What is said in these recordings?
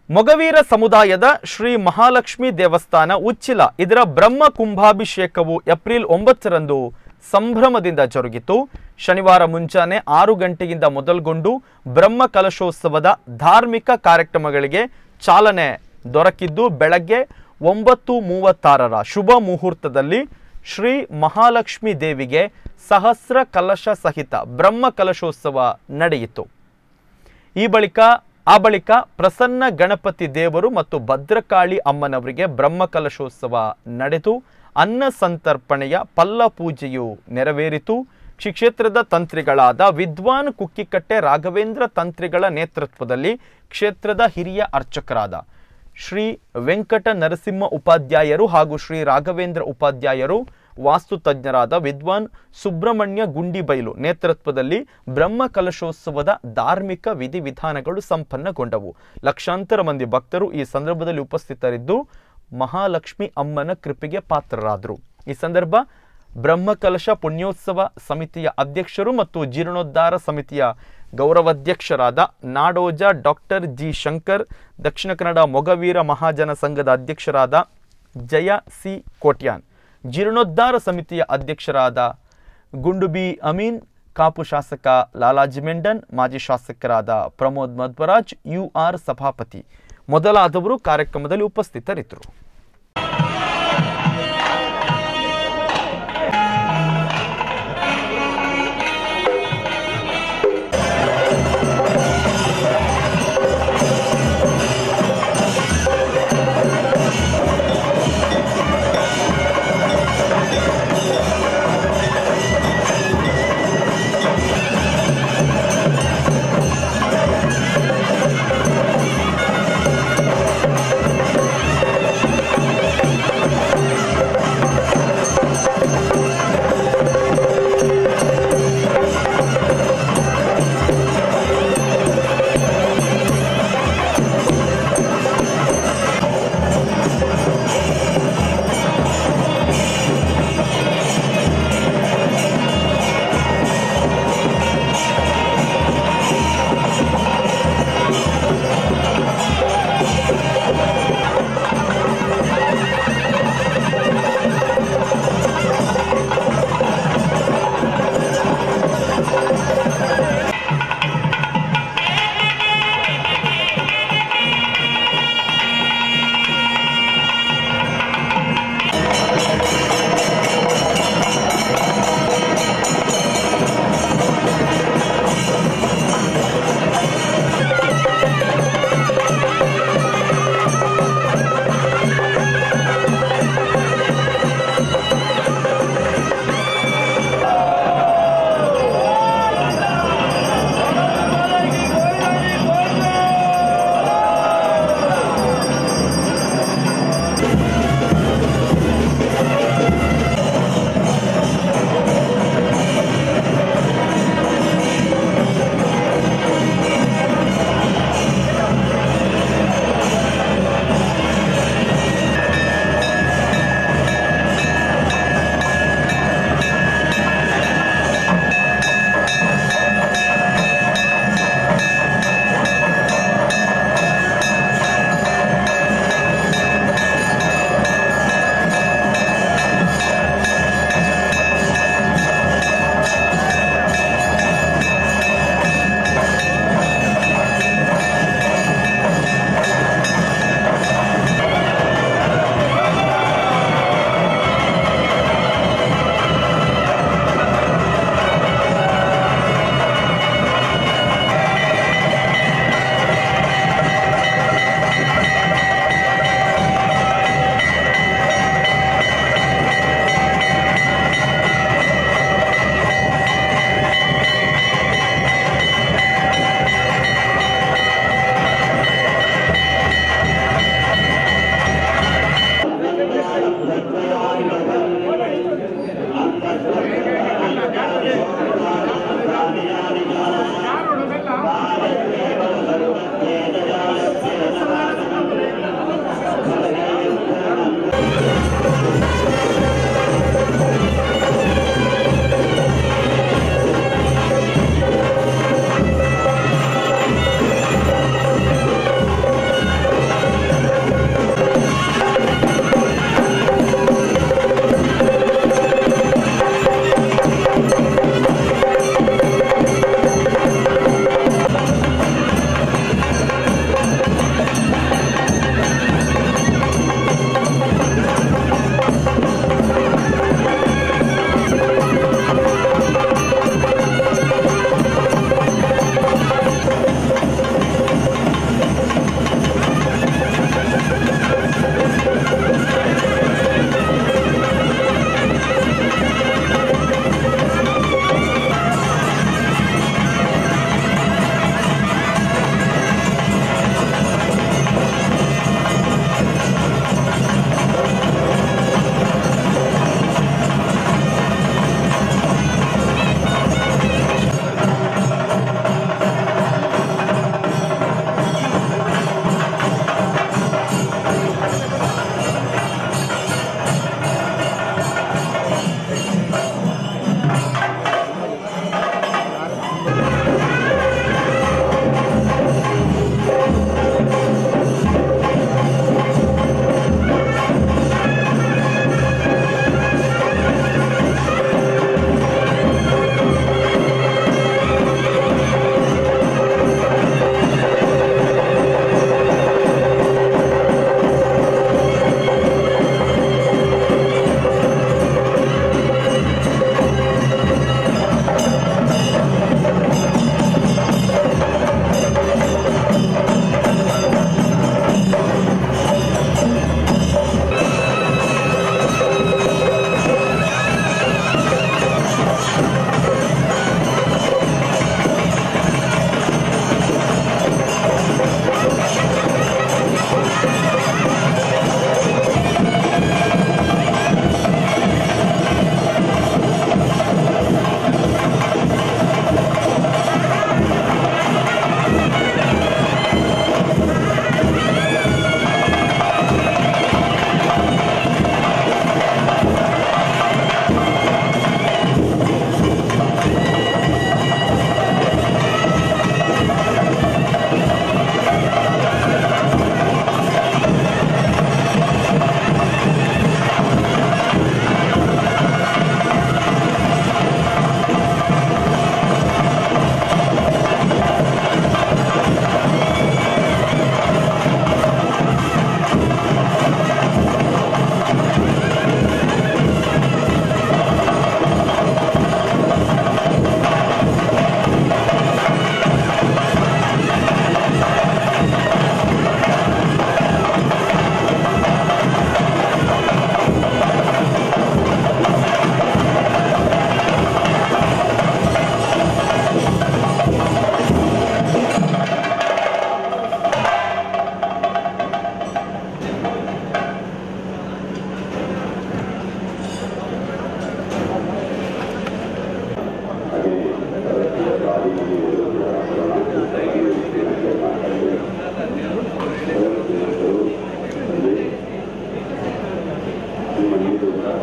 ಮೊಗವೀರ ಸಮುದಾಯದ ಶ್ರೀ ಮಹಾಲಕ್ಷ್ಮಿ ದೇವಸ್ಥಾನ ಉಚ್ಚಿಲ ಇದರ ಬ್ರಹ್ಮ ಕುಂಭಾಭಿಷೇಕವು ಏಪ್ರಿಲ್ ಒಂಬತ್ತರಂದು ಸಂಭ್ರಮದಿಂದ ಜರುಗಿತು ಶನಿವಾರ ಮುಂಜಾನೆ ಆರು ಗಂಟೆಯಿಂದ ಮೊದಲುಗೊಂಡು ಬ್ರಹ್ಮ ಕಲಶೋತ್ಸವದ ಧಾರ್ಮಿಕ ಕಾರ್ಯಕ್ರಮಗಳಿಗೆ ಚಾಲನೆ ದೊರಕಿದ್ದು ಬೆಳಗ್ಗೆ ಒಂಬತ್ತು ಮೂವತ್ತಾರರ ಶುಭ ಮುಹೂರ್ತದಲ್ಲಿ ಶ್ರೀ ಮಹಾಲಕ್ಷ್ಮಿ ದೇವಿಗೆ ಸಹಸ್ರ ಕಲಶ ಸಹಿತ ಬ್ರಹ್ಮ ಕಲಶೋತ್ಸವ ನಡೆಯಿತು ಈ ಬಳಿಕ ಆ ಬಳಿಕ ಪ್ರಸನ್ನ ಗಣಪತಿ ದೇವರು ಮತ್ತು ಭದ್ರಕಾಳಿ ಅಮ್ಮನವರಿಗೆ ಬ್ರಹ್ಮಕಲಶೋತ್ಸವ ನಡೆದು ಅನ್ನ ಸಂತರ್ಪಣೆಯ ಪಲ್ಲ ಪೂಜೆಯು ನೆರವೇರಿತು ಶ್ರೀ ಕ್ಷೇತ್ರದ ತಂತ್ರಿಗಳಾದ ವಿದ್ವಾನ್ ಕುಕ್ಕಿಕಟ್ಟೆ ರಾಘವೇಂದ್ರ ತಂತ್ರಿಗಳ ನೇತೃತ್ವದಲ್ಲಿ ಕ್ಷೇತ್ರದ ಹಿರಿಯ ಅರ್ಚಕರಾದ ಶ್ರೀ ವೆಂಕಟ ನರಸಿಂಹ ಉಪಾಧ್ಯಾಯರು ಹಾಗೂ ಶ್ರೀ ರಾಘವೇಂದ್ರ ಉಪಾಧ್ಯಾಯರು ವಾಸ್ತು ತಜ್ಞರಾದ ವಿದ್ವಾನ್ ಸುಬ್ರಹ್ಮಣ್ಯ ಗುಂಡಿಬೈಲು ನೇತೃತ್ವದಲ್ಲಿ ಬ್ರಹ್ಮ ಕಲಶೋತ್ಸವದ ಧಾರ್ಮಿಕ ವಿಧಿವಿಧಾನಗಳು ಸಂಪನ್ನಗೊಂಡವು ಲಕ್ಷಾಂತರ ಮಂದಿ ಭಕ್ತರು ಈ ಸಂದರ್ಭದಲ್ಲಿ ಉಪಸ್ಥಿತರಿದ್ದು ಮಹಾಲಕ್ಷ್ಮಿ ಅಮ್ಮನ ಕೃಪೆಗೆ ಪಾತ್ರರಾದರು ಈ ಸಂದರ್ಭ ಬ್ರಹ್ಮಕಲಶ ಪುಣ್ಯೋತ್ಸವ ಸಮಿತಿಯ ಅಧ್ಯಕ್ಷರು ಮತ್ತು ಜೀರ್ಣೋದ್ಧಾರ ಸಮಿತಿಯ ಗೌರವಾಧ್ಯಕ್ಷರಾದ ನಾಡೋಜ ಡಾಕ್ಟರ್ ಜಿ ಶಂಕರ್ ದಕ್ಷಿಣ ಕನ್ನಡ ಮೊಗವೀರ ಮಹಾಜನ ಸಂಘದ ಅಧ್ಯಕ್ಷರಾದ ಜಯ ಸಿ ಕೋಟ್ಯಾನ್ ಜೀರ್ಣೋದ್ಧಾರ ಸಮಿತಿಯ ಅಧ್ಯಕ್ಷರಾದ ಗುಂಡುಬಿ ಅಮೀನ್ ಕಾಪು ಶಾಸಕ ಲಾಲಾಜಿ ಮೆಂಡನ್ ಮಾಜಿ ಶಾಸಕರಾದ ಪ್ರಮೋದ್ ಮಧ್ವರಾಜ್ ಯು ಆರ್ ಸಭಾಪತಿ ಮೊದಲಾದವರು ಕಾರ್ಯಕ್ರಮದಲ್ಲಿ ಉಪಸ್ಥಿತರಿದ್ದರು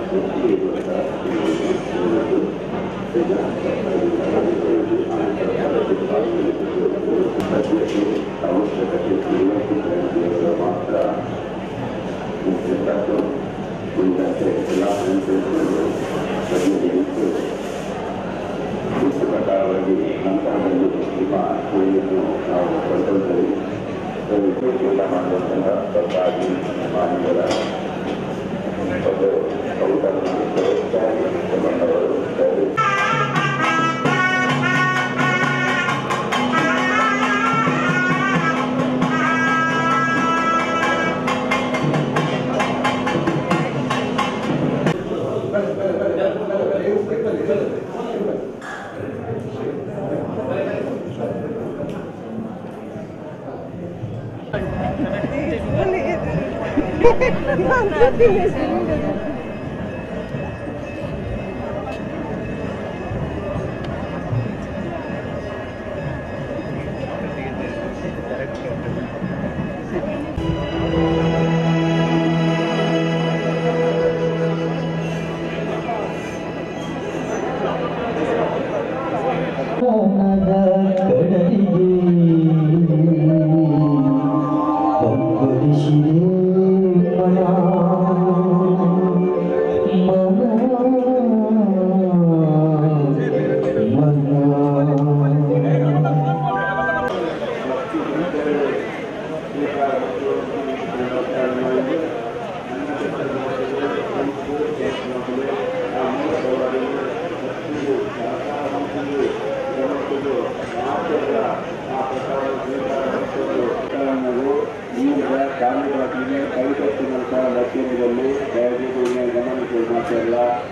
ಪ್ರಕಾರವಾಗಿ ನಂತರದಲ್ಲಿ ನಿಮ್ಮ ಕೂಲಿಯನ್ನು ನಾವು ಕೊಂಡೊಯ್ದರೆ ಕೆಲಸ ಮಾಡುವಂತಹ ಸರ್ಕಾರಿ ಮಾನವರ ಒಂದು ಔತಣ ಜವಾಬ್ದಾರಿ ಸಂಬಂಧಗಳು ಸರಿ ಮನದ ಕಡಲಿಗೆ ಕಂಗೊಳಿಸಿದೆ ಮನ ಮನ ಮನ ಈಗ ಕಾರ್ಮಿಕರ ಕೈಗೊತ್ತಿನಂತಹ ಲಕ್ಷಣದಲ್ಲಿ ದಯವಿಟ್ಟು ಗಮನಿಸುವ ಮಾತೆಲ್ಲ